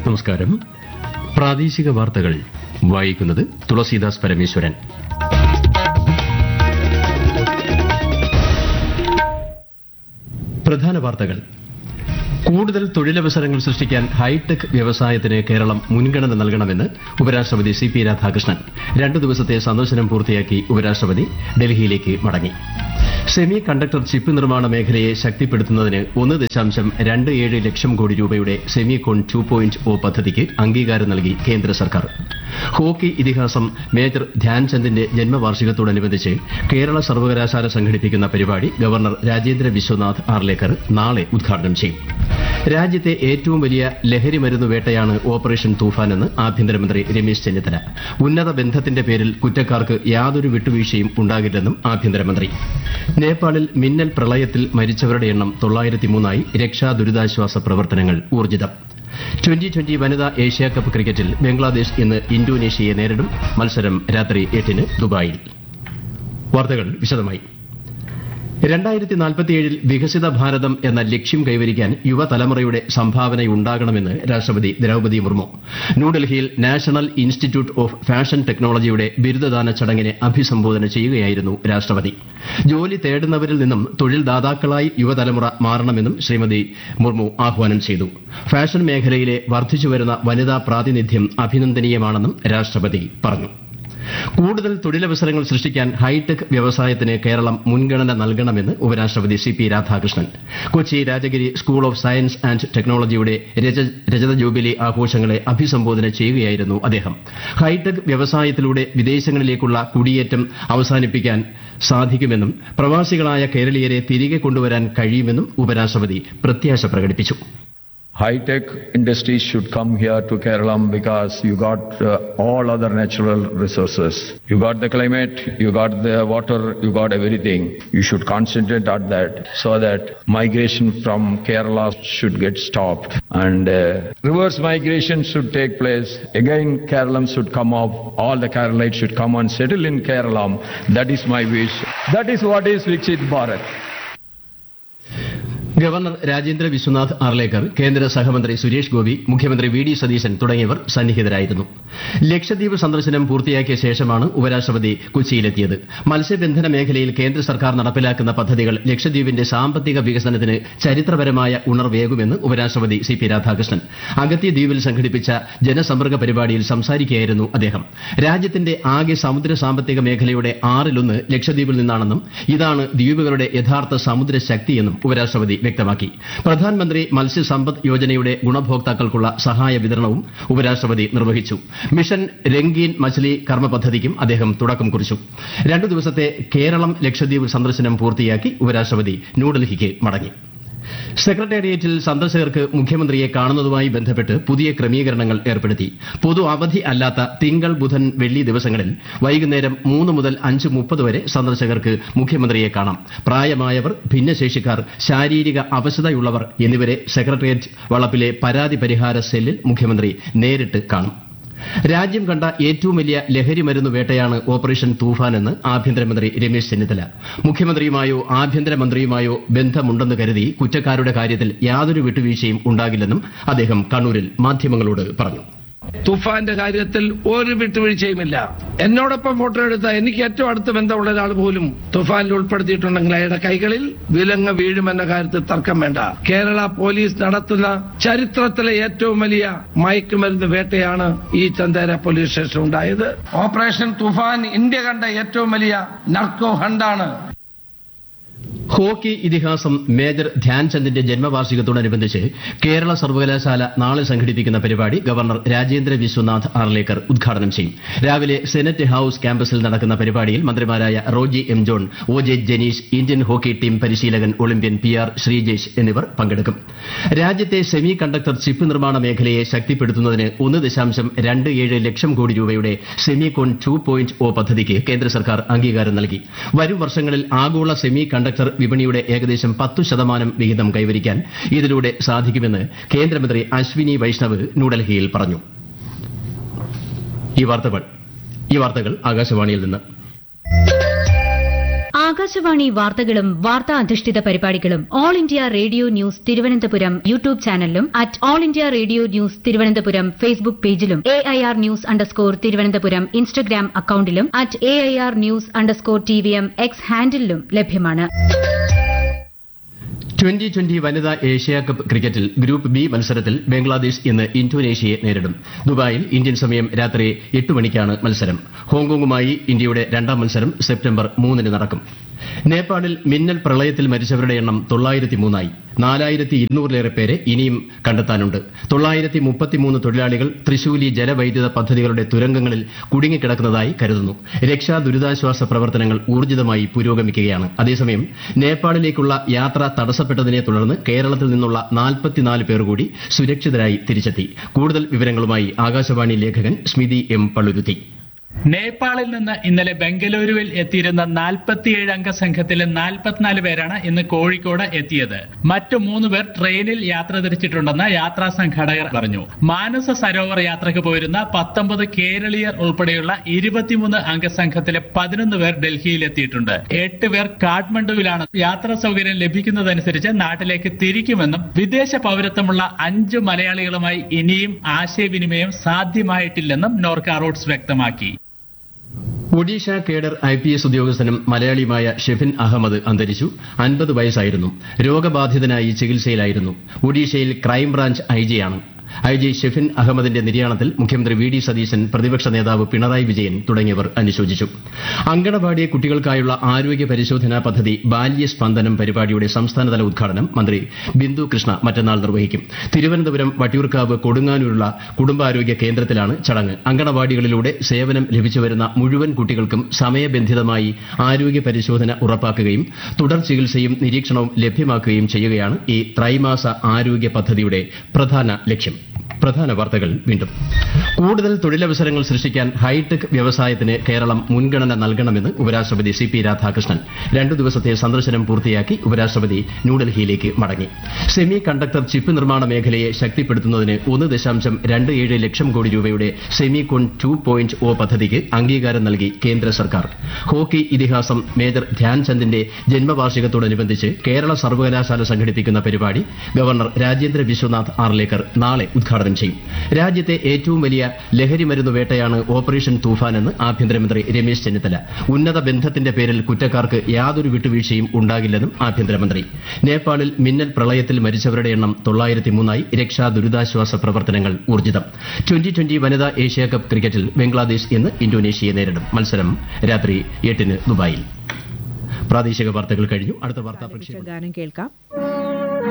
നമസ്കാരം പ്രാദേശിക വാർത്തകൾ വായിക്കുന്നത് തുളസീദാസ് പരമേശ്വരൻ പ്രധാന വാർത്തകൾ കൂടുതൽ തൊഴിലവസരങ്ങൾ സൃഷ്ടിക്കാൻ ഹൈടെക് വ്യവസായത്തിന് കേരളം മുൻഗണന നൽകണമെന്ന് ഉപരാഷ്ട്രപതി സി പി രാധാകൃഷ്ണൻ രണ്ടു ദിവസത്തെ സന്ദർശനം പൂർത്തിയാക്കി ഉപരാഷ്ട്രപതി ഡൽഹിയിലേക്ക് മടങ്ങി സെമി കണ്ടക്ടർ ചിപ്പ് നിർമ്മാണ മേഖലയെ ശക്തിപ്പെടുത്തുന്നതിന് ഒന്ന് ദശാംശം രണ്ട് ഏഴ് ലക്ഷം കോടി രൂപയുടെ സെമികോൺ ടു പോയിന്റ് ഒ പദ്ധതിക്ക് അംഗീകാരം നൽകി കേന്ദ്ര സർക്കാർ ഹോക്കി ഇതിഹാസം മേജർ ധ്യാൻചന്ദിന്റെ ജന്മവാർഷികത്തോടനുബന്ധിച്ച് കേരള സർവകലാശാല സംഘടിപ്പിക്കുന്ന പരിപാടി ഗവർണർ രാജേന്ദ്ര വിശ്വനാഥ് ആർലേക്കർ നാളെ ഉദ്ഘാടനം ചെയ്യും രാജ്യത്തെ ഏറ്റവും വലിയ ലഹരി മരുന്ന് വേട്ടയാണ് ഓപ്പറേഷൻ തൂഫാനെന്ന് ആഭ്യന്തരമന്ത്രി രമേശ് ചെന്നിത്തല ഉന്നത ബന്ധത്തിന്റെ പേരിൽ കുറ്റക്കാർക്ക് യാതൊരു വിട്ടുവീഴ്ചയും ഉണ്ടാകില്ലെന്നും ആഭ്യന്തരമന്ത്രി നേപ്പാളിൽ മിന്നൽ പ്രളയത്തിൽ മരിച്ചവരുടെ എണ്ണം തൊള്ളായിരത്തി മൂന്നായി രക്ഷാ ദുരിതാശ്വാസ പ്രവർത്തനങ്ങൾ ഊർജിതം ട്വന്റി ട്വന്റി വനിതാ ഏഷ്യാകപ്പ് ക്രിക്കറ്റിൽ ബംഗ്ലാദേശ് ഇന്ന് ഇന്തോനേഷ്യയെ നേരിടും മത്സരം രാത്രി എട്ടിന് ദുബായിൽ വാർത്തകൾ വിശദമായി രണ്ടായിരത്തി നാൽപ്പത്തിയേഴിൽ വികസിത ഭാരതം എന്ന ലക്ഷ്യം കൈവരിക്കാൻ യുവതലമുറയുടെ സംഭാവനയുണ്ടാകണമെന്ന് രാഷ്ട്രപതി ദ്രൌപദി മുർമു ന്യൂഡൽഹിയിൽ നാഷണൽ ഇൻസ്റ്റിറ്റ്യൂട്ട് ഓഫ് ഫാഷൻ ടെക്നോളജിയുടെ ബിരുദദാന ചടങ്ങിനെ അഭിസംബോധന ചെയ്യുകയായിരുന്നു രാഷ്ട്രപതി ജോലി തേടുന്നവരിൽ നിന്നും തൊഴിൽ ദാതാക്കളായി യുവതലമുറ മാറണമെന്നും ശ്രീമതി മുർമു ആഹ്വാനം ചെയ്തു ഫാഷൻ മേഖലയിലെ വർദ്ധിച്ചുവരുന്ന വനിതാ പ്രാതിനിധ്യം അഭിനന്ദനീയമാണെന്നും രാഷ്ട്രപതി പറഞ്ഞു കൂടുതൽ തൊഴിലവസരങ്ങൾ സൃഷ്ടിക്കാൻ ഹൈടെക് വ്യവസായത്തിന് കേരളം മുൻഗണന നൽകണമെന്ന് ഉപരാഷ്ട്രപതി C P Radhakrishnan Kochi Rajagiri school of science and ടെക്നോളജിയുടെ രജ- രജത ജൂബിലി ആഘോഷങ്ങളെ അഭിസംബോധന ചെയ്യുകയായിരുന്നു അദ്ദേഹം ഹൈടെക് വ്യവസായത്തിലൂടെ വിദേശങ്ങളിലേക്കുള്ള കുടിയേറ്റം അവസാനിപ്പിക്കാൻ സാധിക്കുമെന്നും പ്രവാസികളായ കേരളീയരെ തിരികെ കൊണ്ടുവരാൻ കഴിയുമെന്നും ഉപരാഷ്ട്രപതി പ്രത്യാശ പ്രകടിപ്പിച്ചു High-tech industries should come here to Kerala because you got uh, all other natural resources. You got the climate, you got the water, you got everything. You should concentrate on that so that migration from Kerala should get stopped and uh, reverse migration should take place. Again, Kerala should come up. All the Keralites should come and settle in Kerala. That is my wish. That is what is Viksit Bharat. Governor Rajendra Vishwanath Arlekar കേന്ദ്ര സഹമന്ത്രി സുരേഷ് ഗോപി മുഖ്യമന്ത്രി V D Satheesan തുടങ്ങിയവർ സന്നിഹിതരായിരുന്നു ലക്ഷദ്വീപ് സന്ദർശനം പൂർത്തിയാക്കിയ ശേഷമാണ് ഉപരാഷ്ട്രപതി കൊച്ചിയിലെത്തിയത് മത്സ്യബന്ധന മേഖലയിൽ കേന്ദ്ര സർക്കാർ നടപ്പിലാക്കുന്ന പദ്ധതികൾ ലക്ഷദ്വീപിന്റെ സാമ്പത്തിക വികസനത്തിന് ചരിത്രപരമായ ഉണർവേകുമെന്ന് ഉപരാഷ്ട്രപതി സി പി രാധാകൃഷ്ണൻ അഗത്തി ദ്വീപിൽ സംഘടിപ്പിച്ച ജനസമ്പർക്ക പരിപാടിയിൽ സംസാരിക്കുകയായിരുന്നു അദ്ദേഹം രാജ്യത്തിന്റെ ആകെ സമുദ്ര സാമ്പത്തിക മേഖലയുടെ ആറിലൊന്ന് ലക്ഷദ്വീപിൽ നിന്നാണെന്നും ഇതാണ് ദ്വീപുകളുടെ യഥാർത്ഥ സമുദ്ര ശക്തിയെന്നും ഉപരാഷ്ട്രപതി വ്യക്തമാക്കി പ്രധാനമന്ത്രി മത്സ്യസമ്പദ് യോജനയുടെ ഗുണഭോക്താക്കൾക്കുള്ള സഹായ വിതരണവും ഉപരാഷ്ട്രപതി നിർവഹിച്ചു മിഷൻ രംഗീൻ മച്ലി കർമ്മ പദ്ധതിക്കും അദ്ദേഹം തുടക്കം കുറിച്ചു രണ്ടു ദിവസത്തെ കേരളം ലക്ഷദ്വീപ് സന്ദർശനം പൂർത്തിയാക്കി ഉപരാഷ്ട്രപതി ന്യൂഡൽഹിക്ക് മടങ്ങി സെക്രട്ടേറിയറ്റിൽ സന്ദർശകർക്ക് മുഖ്യമന്ത്രിയെ കാണുന്നതുമായി ബന്ധപ്പെട്ട് പുതിയ ക്രമീകരണങ്ങൾ ഏർപ്പെടുത്തി പൊതു അവധി അല്ലാത്ത തിങ്കൾ ബുധൻ വെള്ളി ദിവസങ്ങളിൽ വൈകുന്നേരം മൂന്ന് മുതൽ അഞ്ച് മുപ്പത് വരെ സന്ദർശകർക്ക് മുഖ്യമന്ത്രിയെ കാണാം പ്രായമായവർ ഭിന്നശേഷിക്കാർ ശാരീരിക അവശതയുള്ളവർ എന്നിവരെ സെക്രട്ടേറിയറ്റ് വളപ്പിലെ പരാതി പരിഹാര സെല്ലിൽ മുഖ്യമന്ത്രി നേരിട്ട് കാണും രാജ്യം കണ്ട ഏറ്റവും വലിയ ലഹരി മരുന്ന് വേട്ടയാണ് ഓപ്പറേഷൻ തൂഫാൻ എന്ന് ആഭ്യന്തരമന്ത്രി രമേശ് ചെന്നിത്തല മുഖ്യമന്ത്രിയുമായോ ആഭ്യന്തരമന്ത്രിയുമായോ ബന്ധമുണ്ടെന്ന് കരുതി കുറ്റക്കാരുടെ കാര്യത്തിൽ യാതൊരു വിട്ടുവീഴ്ചയും ഉണ്ടാകില്ലെന്നും അദ്ദേഹം കണ്ണൂരിൽ മാധ്യമങ്ങളോട് പറഞ്ഞു തുഫാന്റെ കാര്യത്തിൽ ഒരു വിട്ടുവീഴ്ചയുമില്ല എന്നോടൊപ്പം ഫോട്ടോ എടുത്ത എനിക്ക് ഏറ്റവും അടുത്ത ബന്ധമുള്ള ഒരാൾ പോലും തുഫാനിൽ ഉൾപ്പെടുത്തിയിട്ടുണ്ടെങ്കിൽ അയാളുടെ കൈകളിൽ വിലങ്ങ് വീഴുമെന്ന കാര്യത്തിൽ തർക്കം വേണ്ട കേരള പോലീസ് നടത്തുന്ന ചരിത്രത്തിലെ ഏറ്റവും വലിയ മയക്കുമരുന്ന് വേട്ടയാണ് ഈ ചന്ദേര പോലീസ് സ്റ്റേഷൻ ഉണ്ടായത് ഓപ്പറേഷൻ തുഫാൻ ഇന്ത്യ കണ്ട ഏറ്റവും വലിയ നർക്കോ ഹണ്ടാണ് ഹോക്കി ഇതിഹാസം മേജർ ധ്യാൻചന്ദിന്റെ ജന്മവാർഷികത്തോടനുബന്ധിച്ച് കേരള സർവകലാശാല നാളെ സംഘടിപ്പിക്കുന്ന പരിപാടി ഗവർണർ രാജേന്ദ്ര വിശ്വനാഥ് ആർലേക്കർ ഉദ്ഘാടനം ചെയ്യും രാവിലെ സെനറ്റ് ഹൌസ് ക്യാമ്പസിൽ നടക്കുന്ന പരിപാടിയിൽ മന്ത്രിമാരായ Roji M John O J Janeesh Indian hockey team പരിശീലകൻ ഒളിമ്പ്യൻ പി ആർ ശ്രീജേഷ് എന്നിവർ പങ്കെടുക്കും രാജ്യത്തെ സെമി കണ്ടക്ടർ ചിപ്പ് നിർമ്മാണ മേഖലയെ ശക്തിപ്പെടുത്തുന്നതിന് ഒന്ന് ദശാംശം രണ്ട് ഏഴ് ലക്ഷം കോടി രൂപയുടെ സെമികോൺ ടു പോയിന്റ് ഒ പദ്ധതിക്ക് കേന്ദ്ര സർക്കാർ അംഗീകാരം നൽകി വരും വർഷങ്ങളിൽ ആഗോള സെമി കണ്ടക്ടർ വിപണിയുടെ ഏകദേശം പത്തു ശതമാനം വിഹിതം കൈവരിക്കാൻ ഇതിലൂടെ സാധിക്കുമെന്ന് കേന്ദ്രമന്ത്രി അശ്വിനി വൈഷ്ണവ് ന്യൂഡൽഹിയിൽ പറഞ്ഞു ഈ വാർത്തകൾ ഈ വാർത്തകൾ ആകാശവാണിയിൽ നിന്ന് ആകാശവാണി വാർത്തകളും വാർത്താ അധിഷ്ഠിത പരിപാടികളും All India Radio news Thiruvananthapuram YouTube ചാനലിലും at All India Radio news Thiruvananthapuram Facebook പേജിലും A I R news underscore Thiruvananthapuram Instagram അക്കൌണ്ടിലും at A I R news underscore T V M X ഹാൻഡിലും ലഭ്യമാണ് ട്വന്റി ട്വന്റി വനിതാ ഏഷ്യാകപ്പ് ക്രിക്കറ്റിൽ ഗ്രൂപ്പ് ബി മത്സരത്തിൽ ബംഗ്ലാദേശ് ഇന്ന് ഇന്തോനേഷ്യയെ നേരിടും ദുബായിൽ ഇന്ത്യൻ സമയം രാത്രി എട്ട് മണിക്കാണ് മത്സരം ഹോങ്കോങ്ങുമായി ഇന്ത്യയുടെ രണ്ടാം മത്സരം സെപ്റ്റംബർ മൂന്നിന് നടക്കും നേപ്പാളിൽ മിന്നൽ പ്രളയത്തിൽ മരിച്ചവരുടെ എണ്ണം തൊള്ളായിരത്തി മൂന്നായി നാലായിരത്തി ഇരുന്നൂറിലേറെ പേരെ ഇനിയും കണ്ടെത്താനുണ്ട് തൊള്ളായിരത്തി മുപ്പത്തിമൂന്ന് തൊഴിലാളികൾ തൃശൂലി ജലവൈദ്യുത പദ്ധതികളുടെ തുരങ്കങ്ങളിൽ കുടുങ്ങിക്കിടക്കുന്നതായി കരുതുന്നു രക്ഷാ ദുരിതാശ്വാസ പ്രവർത്തനങ്ങൾ ഊർജിതമായി പുരോഗമിക്കുകയാണ് അതേസമയം നേപ്പാളിലേക്കുള്ള യാത്ര തടസ്സപ്പെട്ടതിനെ തുടർന്ന് കേരളത്തിൽ നിന്നുള്ള നാൽപ്പത്തിനാല് പേർ കൂടി സുരക്ഷിതരായി തിരിച്ചെത്തി കൂടുതൽ വിവരങ്ങളുമായി ആകാശവാണി ലേഖകൻ സ്മിതി എം പള്ളുരുത്തി നേപ്പാളിൽ നിന്ന് ഇന്നലെ ബംഗളൂരുവിൽ എത്തിയിരുന്ന നാൽപ്പത്തിയേഴ് അംഗ സംഘത്തിലെ നാൽപ്പത്തിനാല് പേരാണ് ഇന്ന് കോഴിക്കോട് എത്തിയത് മറ്റു മൂന്ന് പേർ ട്രെയിനിൽ യാത്ര തിരിച്ചിട്ടുണ്ടെന്ന് യാത്രാ സംഘാടകർ പറഞ്ഞു മാനസ സരോവർ യാത്രയ്ക്ക് പോയിരുന്ന പത്തൊമ്പത് കേരളീയർ ഉൾപ്പെടെയുള്ള ഇരുപത്തിമൂന്ന് അംഗ സംഘത്തിലെ പതിനൊന്ന് പേർ ഡൽഹിയിൽ എത്തിയിട്ടുണ്ട് എട്ട് പേർ കാഠ്മണ്ഡുവിലാണ് യാത്രാ സൗകര്യം ലഭിക്കുന്നതനുസരിച്ച് നാട്ടിലേക്ക് തിരിക്കുമെന്നും വിദേശ പൗരത്വമുള്ള അഞ്ച് മലയാളികളുമായി ഇനിയും ആശയവിനിമയം സാധ്യമായിട്ടില്ലെന്നും നോർക്ക റൂട്ട്സ് വ്യക്തമാക്കി Odisha cadre I P S ഉദ്യോഗസ്ഥനും മലയാളിയുമായ ഷെഫിൻ അഹമ്മദ് അന്തരിച്ചു അൻപത് വയസ്സായിരുന്നു രോഗബാധിതനായി ചികിത്സയിലായിരുന്നു ഒഡീഷയിൽ ക്രൈംബ്രാഞ്ച് ഐ ജിയാണ് ഐ ജി ഷെഫിൻ അഹമ്മദിന്റെ നിര്യാണത്തിൽ മുഖ്യമന്ത്രി വി ഡി സതീശൻ പ്രതിപക്ഷ നേതാവ് പിണറായി വിജയൻ തുടങ്ങിയവർ അനുശോചിച്ചു അങ്കണവാടി കുട്ടികൾക്കായുള്ള ആരോഗ്യ പരിശോധനാ പദ്ധതി ബാല്യസ്പന്ദനം പരിപാടിയുടെ സംസ്ഥാനതല ഉദ്ഘാടനം മന്ത്രി ബിന്ദു കൃഷ്ണ മറ്റന്നാൾ നിർവഹിക്കും തിരുവനന്തപുരം വട്ടിയൂർക്കാവ് കൊടുങ്ങാനൂരുള്ള കുടുംബാരോഗ്യ കേന്ദ്രത്തിലാണ് ചടങ്ങ് അങ്കണവാടികളിലൂടെ സേവനം ലഭിച്ചുവരുന്ന മുഴുവൻ കുട്ടികൾക്കും സമയബന്ധിതമായി ആരോഗ്യ പരിശോധന ഉറപ്പാക്കുകയും തുടർ ചികിത്സയും നിരീക്ഷണവും ലഭ്യമാക്കുകയും ചെയ്യുകയാണ് ഈ ത്രൈമാസ ആരോഗ്യ പദ്ധതിയുടെ പ്രധാന ലക്ഷ്യം പ്രധാന വാർത്തകൾ വീണ്ടും കൂടുതൽ തൊഴിലവസരങ്ങൾ സൃഷ്ടിക്കാൻ ഹൈടെക് വ്യവസായത്തിന് കേരളം മുൻഗണന നൽകണമെന്ന് ഉപരാഷ്ട്രപതി സി പി രാധാകൃഷ്ണൻ രണ്ടു ദിവസത്തെ സന്ദർശനം പൂർത്തിയാക്കി ഉപരാഷ്ട്രപതി ന്യൂഡൽഹിയിലേക്ക് മടങ്ങി സെമി കണ്ടക്ടർ ചിപ്പ് നിർമ്മാണ മേഖലയെ ശക്തിപ്പെടുത്തുന്നതിന് ഒന്ന് ദശാംശം രണ്ട് ഏഴ് ലക്ഷം കോടി രൂപയുടെ semicon two point O പദ്ധതിക്ക് അംഗീകാരം നൽകി കേന്ദ്ര സർക്കാർ ഹോക്കി ഇതിഹാസം മേജർ ധ്യാൻചന്ദിന്റെ ജന്മവാർഷികത്തോടനുബന്ധിച്ച് കേരള സർവകലാശാല സംഘടിപ്പിക്കുന്ന പരിപാടി ഗവർണർ രാജേന്ദ്ര വിശ്വനാഥ് ആർലേക്കർ നാളെ ഉദ്ഘാടനം ചെയ്യും രാജ്യത്തെ ഏറ്റവും വലിയ ലഹരി മരുന്ന് വേട്ടയാണ് ഓപ്പറേഷൻ തൂഫാൻ എന്ന് ആഭ്യന്തരമന്ത്രി രമേശ് ചെന്നിത്തല ഉന്നത ബന്ധത്തിന്റെ പേരിൽ കുറ്റക്കാർക്ക് യാതൊരു വിട്ടുവീഴ്ചയും ഉണ്ടാകില്ലെന്നും ആഭ്യന്തരമന്ത്രി നേപ്പാളിൽ മിന്നൽ പ്രളയത്തിൽ മരിച്ചവരുടെ എണ്ണം തൊള്ളായിരത്തി മൂന്നായി രക്ഷാ ദുരിതാശ്വാസ പ്രവർത്തനങ്ങൾ ഊർജിതം ട്വന്റി ട്വന്റി വനിതാ ഏഷ്യാകപ്പ് ക്രിക്കറ്റിൽ ബംഗ്ലാദേശ് ഇന്ന് ഇന്തോനേഷ്യയെ നേരിടും മത്സരം രാത്രി എട്ടിന് ദുബായിൽ പ്രാദേശിക വാർത്തകൾ കഴിഞ്ഞു അടുത്ത വാർത്താ പ്രക്ഷേപണം ഗാനം കേൾക്കാം